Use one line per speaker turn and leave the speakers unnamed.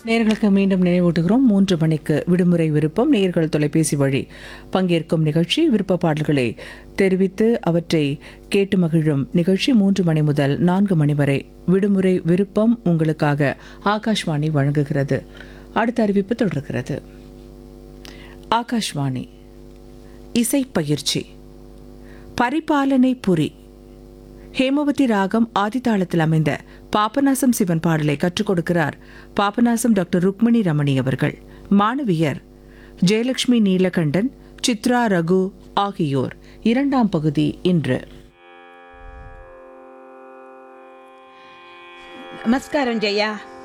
நேர்களுக்கு மீண்டும் நினைவூட்டுகிறோம் மூன்று மணிக்கு விடுமுறை விருப்பம் நேர்கள் தொலைபேசி வழி பங்கேற்கும் நிகழ்ச்சி விருப்ப பாடல்களை தெரிவித்து அவற்றை கேட்டு மகிழும் நிகழ்ச்சி மூன்று மணி முதல் நான்கு மணி வரை விடுமுறை விருப்பம் உங்களுக்காக ஆகாஷ்வாணி வழங்குகிறது அடுத்த அறிவிப்பு தொடர்கிறது ஆகாஷ்வாணி இசைப்பயிற்சி பரிபாலனை புரி ஹேமவதி ராகம் ஆதிதாளத்தில் அமைந்த பாபநாசம் சிவன் பாடலை கற்றுக் கொடுக்கிறார் பாபநாசம் டாக்டர் ருக்மணி ரமணி அவர்கள் மாணவியர் ஜெயலட்சுமி நீலகண்டன் சித்ரா ரகு ஆகியோர் இரண்டாம் பகுதி இன்று
நமஸ்காரம் ஜெயா